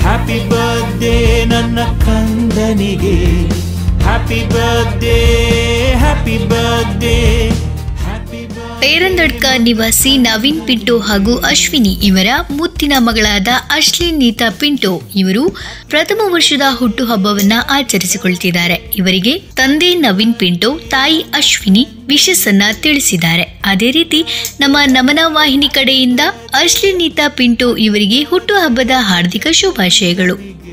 happy birthday ನನ್ನ ಕಂದನಿಗೆ happy birthday happy birthday happy Perandadka ನಿವಾಸಿ ನವೀನ್ ಪಿಂಟೋ ಹಾಗೂ ಅಶ್ವಿನಿ ಇವರ ಮುತ್ತಿನ ಮಗಳಾದ ಅಶ್ಲಿನ್ ನೀತಾ ಪಿಂಟೋ ಇವರು ಪ್ರಥಮ ವರ್ಷದ ಹುಟ್ಟುಹಬ್ಬವನ್ನ ಆಚರಿಸಿಕೊಳ್ತಿದ್ದಾರೆ ಇವರಿಗೆ ತಂದೆ ನವೀನ್ ಪಿಂಟೋ ತಾಯಿ ಅಶ್ವಿನಿ ವಿಶಸ್ಸನ್ನ ತಿಳಿಸಿದ್ದಾರೆ ಅದೇ ರೀತಿ ನಮ್ಮ ನಮನ ವಾಹಿನಿ ಕಡೆಯಿಂದ ಅಶ್ಲಿನ್ ನೀತಾ ಪಿಂಟೋ ಇವರಿಗೆ ಹುಟ್ಟುಹಬ್ಬದ ಹಾರ್ದಿಕ ಶುಭಾಶಯಗಳು